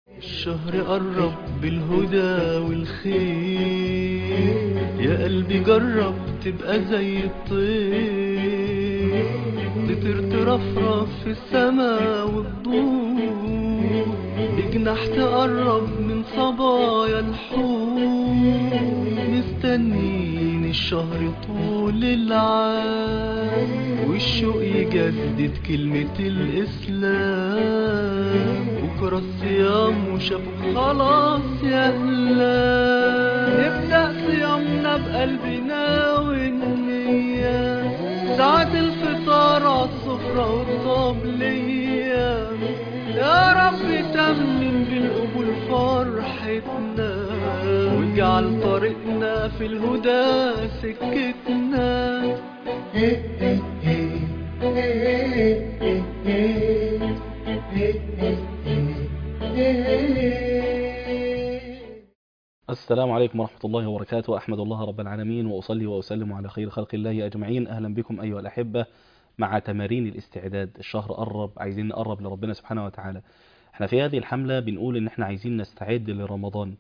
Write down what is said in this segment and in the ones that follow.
الشهر قرب بالهدى والخير يا قلبي جرب تبقى زي الطير تطير ترفرف في السما وتدور بجناح تقرب من صبايا الحور مستنين الشهر طول العام والشوق يجدد كلمة الإسلام بكرة الصيام وشافوا خلاص يا أهلا نبدأ صيامنا بقلبنا والنية ساعة الفطار عالسفرة والطبلية يا رب تمم بالقبول فرحتنا واجعل طريقنا في الهدى سكتنا السلام عليكم ورحمة الله وبركاته أحمد الله رب العالمين وأصلي وأسلم على خير خلق الله أجمعين أهلا بكم أيها الأحبة مع تمارين الاستعداد الشهر قرب عايزين نقرب لربنا سبحانه وتعالى احنا في هذه الحملة بنقول ان احنا عايزين نستعد لرمضان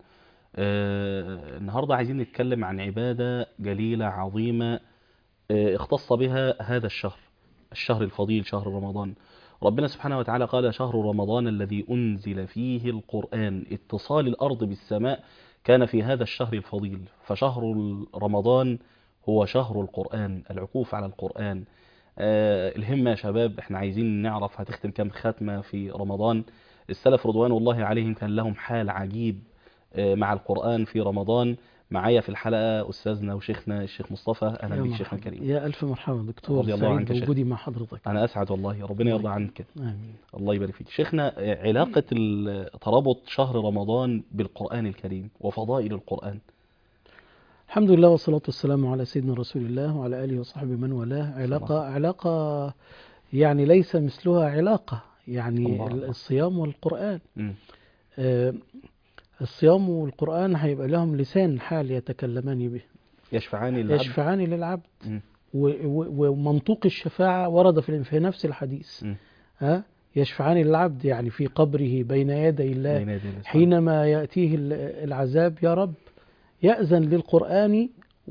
آه النهاردة عايزين نتكلم عن عبادة جليلة عظيمة آه اختص بها هذا الشهر الشهر الفضيل شهر رمضان ربنا سبحانه وتعالى قال شهر رمضان الذي أنزل فيه القرآن اتصال الأرض بالسماء كان في هذا الشهر الفضيل فشهر رمضان هو شهر القرآن العكوف على القرآن آه الهمة يا شباب احنا عايزين نعرف هتختم كام ختمة في رمضان السلف رضوان الله عليهم كان لهم حال عجيب آه مع القرآن في رمضان معايا في الحلقة أستاذنا وشيخنا الشيخ مصطفى أهلا بك شيخنا الكريم يا ألف مرحبا دكتور رضي الله عنك سعيد يا بوجودي مع حضرتك أنا أسعد والله ربنا يرضى عنك آمين الله يبارك فيك شيخنا آه، علاقة ال- ترابط شهر رمضان بالقرآن الكريم وفضائل القرآن الحمد لله والصلاة والسلام على سيدنا رسول الله وعلى آله وصحبه من والاه علاقة علاقة يعني ليس مثلها علاقة يعني الله الله. الصيام والقرآن مم. آه، الصيام والقرآن هيبقى لهم لسان حال يتكلمان به يشفعان للعبد يشفعان للعبد مم. و- و- ومنطوق الشفاعة ورد في في نفس الحديث مم. ها يشفعان للعبد يعني في قبره بين يدي الله بين يدي الله. حينما يأتيه ال- العذاب يا رب يأذن للقرآن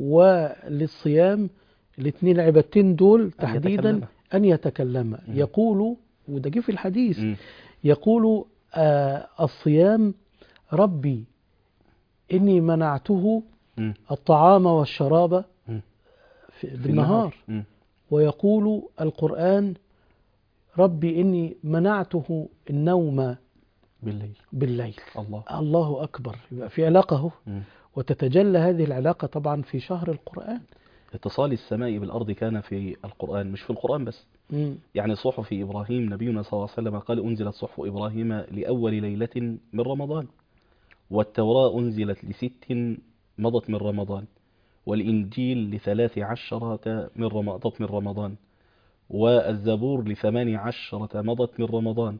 وللصيام الاثنين العبادتين دول تحديدا يتكلما. أن يتكلما مم. يقول وده جه في الحديث مم. يقول آه الصيام ربي إني منعته مم. الطعام والشراب مم. في في بالنهار مم. ويقول القرآن ربي إني منعته النوم بالليل بالليل الله الله أكبر يبقى في علاقة اهو مم. وتتجلى هذه العلاقة طبعا في شهر القرآن اتصال السماء بالأرض كان في القرآن مش في القرآن بس مم. يعني صحف إبراهيم نبينا صلى الله عليه وسلم قال أنزلت صحف إبراهيم لأول ليلة من رمضان والتوراة أنزلت لست مضت من رمضان والإنجيل لثلاث عشرة من رم- مضت من رمضان والزبور لثمان عشرة مضت من رمضان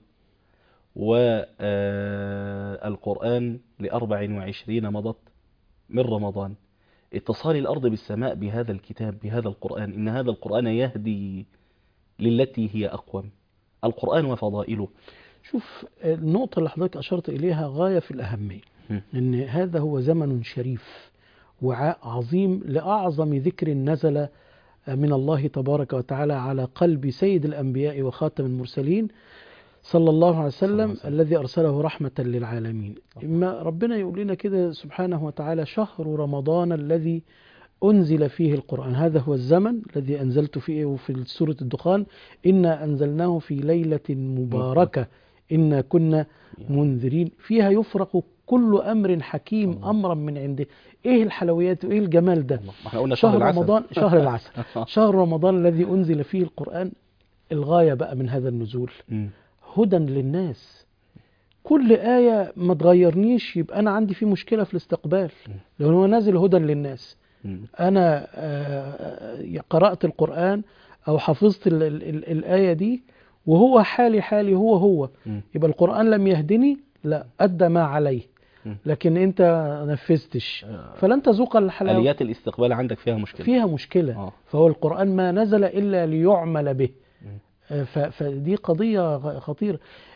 والقرآن لأربع وعشرين مضت من رمضان اتصال الأرض بالسماء بهذا الكتاب بهذا القرآن إن هذا القرآن يهدي للتي هي أقوم القرآن وفضائله شوف النقطة اللي حضرتك أشرت إليها غاية في الأهمية مم. إن هذا هو زمن شريف وعاء عظيم لأعظم ذكر نزل من الله تبارك وتعالى على قلب سيد الأنبياء وخاتم المرسلين صلى الله عليه صلى الله وسلم عليه وسلم. الذي أرسله رحمة للعالمين الله. إما ربنا يقول لنا كده سبحانه وتعالى شهر رمضان الذي أنزل فيه القرآن هذا هو الزمن الذي أنزلت فيه في سورة الدخان إنا أنزلناه في ليلة مباركة إنا كنا منذرين فيها يفرق كل أمر حكيم الله. أمرا من عنده إيه الحلويات وإيه الجمال ده الله. ما احنا قلنا شهر شهر العسل رمضان شهر العسل شهر رمضان الذي أنزل فيه القرآن الغاية بقى من هذا النزول مم. هدى للناس كل آية ما تغيرنيش يبقى أنا عندي في مشكلة في الاستقبال لو هو نازل هدى للناس مم. أنا آه، قرأت القرآن أو حفظت ال ال ال الآية دي وهو حالي حالي هو هو مم. يبقى القرآن لم يهدني لا أدى ما عليه مم. لكن أنت نفذتش آه. فلن تذوق الحلاوة آليات الاستقبال عندك فيها مشكلة فيها مشكلة آه. فهو القرآن ما نزل إلا ليعمل به مم. آه، ف- فدي قضية غ- خطيرة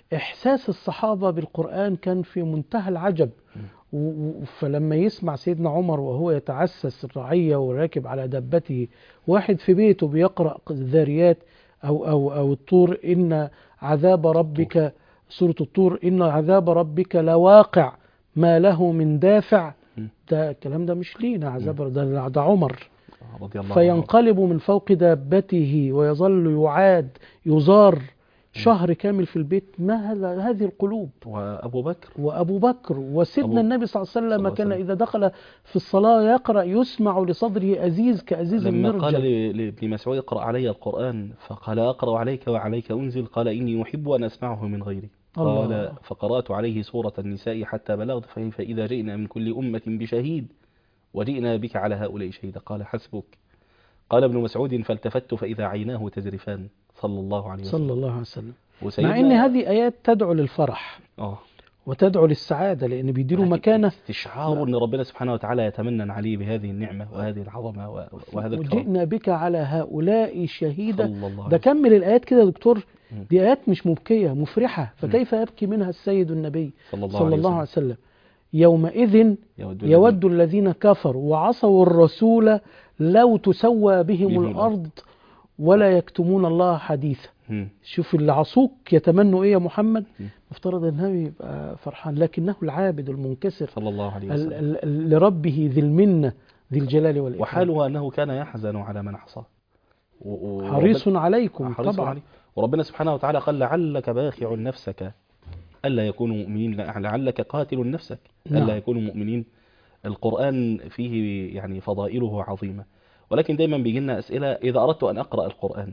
إحساس الصحابة بالقرآن كان في منتهى العجب و- و- فلما يسمع سيدنا عمر وهو يتعسس الرعية وراكب على دابته واحد في بيته بيقرأ الذاريات أو, أو, أو الطور إن عذاب ربك سورة الطور إن عذاب ربك لواقع ما له من دافع مم. ده الكلام ده مش لينا عذاب ده, ده عمر رضي الله عنه فينقلب من فوق دابته ويظل يعاد يزار شهر كامل في البيت ما هذا هذه القلوب وأبو بكر وأبو بكر وسيدنا أبو- النبي صلى الله عليه وسلم صلى الله كان عليه إذا دخل في الصلاة يقرأ يسمع لصدره أزيز كأزيز لما قال المرجل ل- لابن مسعود اقرأ علي القرآن فقال أقرأ عليك وعليك أنزل قال إني أحب أن أسمعه من غيري الله. قال فقرأت عليه سورة النساء حتى بلغت فكيف إذا جئنا من كل أمة بشهيد وجئنا بك على هؤلاء شهيدا قال حسبك قال ابن مسعود فالتفت فإذا عيناه تزرفان صلى الله عليه وسلم صلى الله عليه وسلم وسيدنا مع أن هذه آيات تدعو للفرح آه وتدعو للسعادة لأن بيديله لكن مكانة استشعار أن ربنا سبحانه وتعالى يتمنن عليه بهذه النعمة وهذه العظمة و- وهذا الكرم وجئنا بك على هؤلاء شهيدا صلى الله عليه ده كمل الآيات كده يا دكتور مم. دي آيات مش مبكية مفرحة فكيف يبكي منها السيد النبي صلى الله صلى عليه الله عليه وسلم وسلم يومئذ يود يود الذين كفروا وعصوا الرسول لو تسوى بهم بهم الأرض ولا يكتمون الله حديثا مم. شوف اللي عصوك يتمنوا ايه يا محمد مم. مفترض النبي يبقى فرحان لكنه العابد المنكسر صلى الله عليه ال- وسلم ال- ال- لربه ذي المنة ذي الجلال والإكرام وحاله أنه كان يحزن على من عصاه و- و- حريص وربنا- عليكم حريص طبعا عليه وربنا سبحانه وتعالى قال لعلك باخع نفسك ألا يكونوا مؤمنين لعلك قاتل نفسك نعم. ألا يكونوا مؤمنين القرآن فيه يعني فضائله عظيمة ولكن دايما بيجي لنا أسئلة إذا أردت أن أقرأ القرآن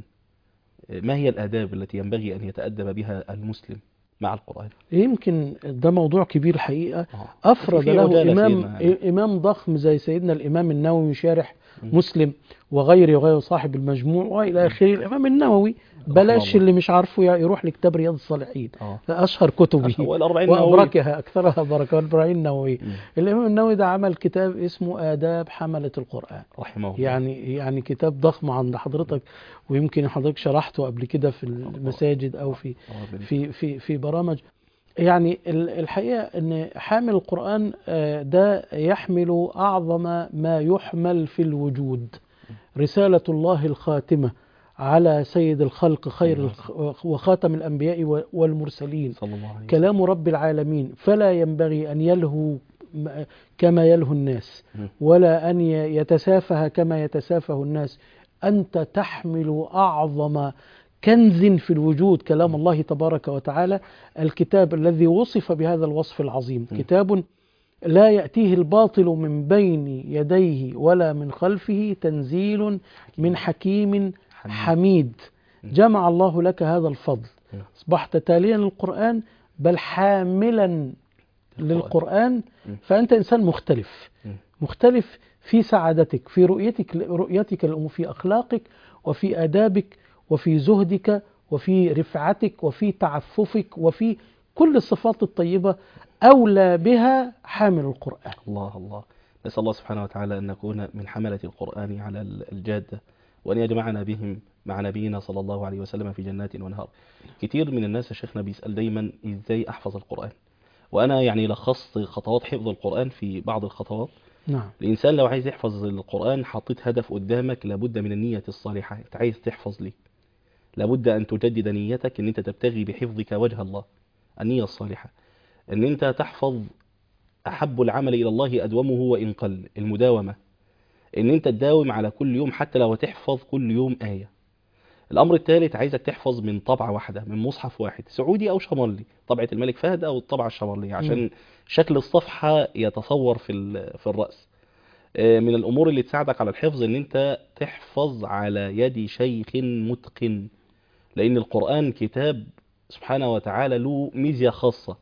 ما هي الآداب التي ينبغي أن يتأدب بها المسلم مع القرآن يمكن ده موضوع كبير حقيقة آه. أفرد في له عجالة إمام سيدنا يعني. إمام ضخم زي سيدنا الإمام النووي شارح م. مسلم وغيره وغيره صاحب المجموع وإلى آخره الإمام النووي بلاش الله. اللي مش عارفه يروح لكتاب رياض الصالحين آه. أشهر كتبه والأربعين النووية. وأبركها أكثرها بركة والأربعين النووي مم. الإمام النووي ده عمل كتاب اسمه آداب حملة القرآن رحمه الله يعني يعني كتاب ضخم عند حضرتك ويمكن حضرتك شرحته قبل كده في المساجد أو في ربنا في في في برامج يعني ال- الحقيقة أن حامل القرآن آه، ده يحمل أعظم ما يحمل في الوجود رسالة الله الخاتمة على سيد الخلق خير الخ- وخاتم الأنبياء و- والمرسلين صلى الله عليه وسلم كلام رب العالمين فلا ينبغي أن يلهو م- كما يلهو الناس مم. ولا أن ي- يتسافه كما يتسافه الناس أنت تحمل أعظم كنز في الوجود كلام الله تبارك وتعالى الكتاب الذي وصف بهذا الوصف العظيم م. كتاب لا يأتيه الباطل من بين يديه ولا من خلفه تنزيل من حكيم حميد. حميد جمع الله لك هذا الفضل م. أصبحت تاليا للقرآن بل حاملا للقرآن م. فأنت إنسان مختلف م. مختلف في سعادتك في رؤيتك رؤيتك الأم- في أخلاقك وفي آدابك وفي زهدك وفي رفعتك وفي تعففك وفي كل الصفات الطيبة أولى بها حامل القرآن الله الله نسأل الله سبحانه وتعالى أن نكون من حملة القرآن على الجادة وأن يجمعنا بهم مع نبينا صلى الله عليه وسلم في جنات ونهار كتير من الناس يا شيخنا بيسأل دايما إزاي أحفظ القرآن وأنا يعني لخصت خطوات حفظ القرآن في بعض الخطوات نعم الإنسان لو عايز يحفظ القرآن حطيت هدف قدامك لابد من النية الصالحة أنت عايز تحفظ ليه لابد أن تجدد نيتك أن أنت تبتغي بحفظك وجه الله النية الصالحة أن أنت تحفظ أحب العمل إلى الله أدومه وإن قل المداومة أن أنت تداوم على كل يوم حتى لو تحفظ كل يوم آية الأمر الثالث عايزك تحفظ من طبعة واحدة من مصحف واحد سعودي أو شمالي طبعة الملك فهد أو الطبعة الشمالية عشان شكل الصفحة يتصور في ال- في الرأس آه، من الأمور اللي تساعدك على الحفظ أن أنت تحفظ على يد شيخ متقن لأن القرآن كتاب سبحانه وتعالى له ميزة خاصة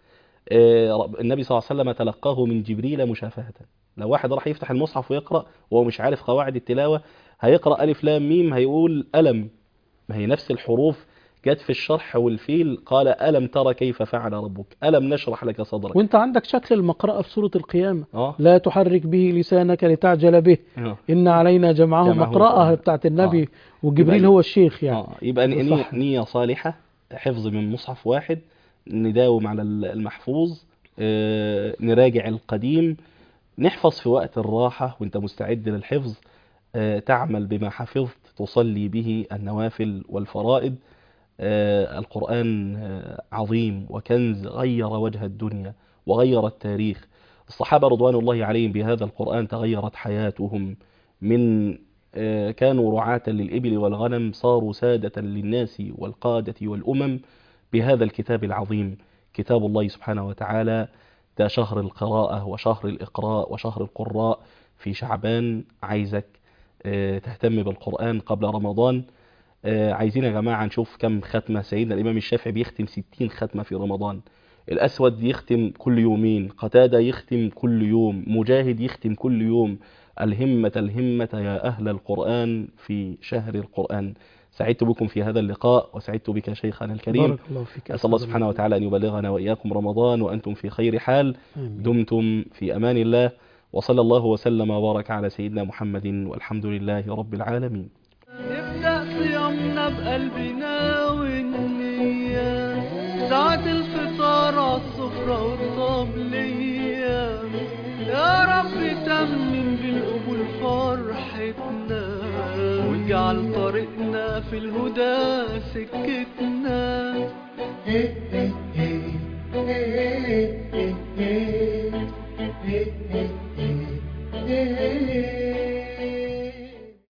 آه، رب- النبي صلى الله عليه وسلم تلقاه من جبريل مشافهة لو واحد راح يفتح المصحف ويقرأ وهو مش عارف قواعد التلاوة هيقرأ ألف لام ميم هيقول ألم ما هي نفس الحروف جت في الشرح والفيل قال ألم ترى كيف فعل ربك ألم نشرح لك صدرك وانت عندك شكل المقرأة في سورة القيامة اه لا تحرك به لسانك لتعجل به آه. إن علينا جمعه جمعه مقرأة وقرآن. بتاعت النبي آه. وجبريل يبقى- هو الشيخ يعني آه. يبقى نية, صح. نية صالحة حفظ من مصحف واحد نداوم على المحفوظ آه، نراجع القديم نحفظ في وقت الراحة وانت مستعد للحفظ آه، تعمل بما حفظت تصلي به النوافل والفرائض آه، القرآن آه، عظيم وكنز غير وجه الدنيا وغير التاريخ الصحابة رضوان الله عليهم بهذا القرآن تغيرت حياتهم من آه، كانوا رعاة للإبل والغنم صاروا سادة للناس والقادة والأمم بهذا الكتاب العظيم كتاب الله سبحانه وتعالى ده شهر القراءة وشهر الإقراء وشهر القراء في شعبان عايزك آه، تهتم بالقرآن قبل رمضان آه، عايزين يا جماعة نشوف كم ختمة سيدنا الإمام الشافعي بيختم 60 ختمة في رمضان الأسود يختم كل يومين قتادة يختم كل يوم مجاهد يختم كل يوم الهمة الهمة يا أهل القرآن في شهر القرآن سعدت بكم في هذا اللقاء وسعدت بك شيخنا الكريم بارك الله فيك أسأل الله سبحانه وتعالى أن يبلغنا وإياكم رمضان وأنتم في خير حال آمين. دمتم في أمان الله وصلى الله وسلم وبارك على سيدنا محمد والحمد لله رب العالمين نبدأ صيامنا بقلبنا والنية ساعة الفطار عالسفرة والطبلية يا رب تمم بالقبول فرحتنا واجعل طريقنا في الهدى سكتنا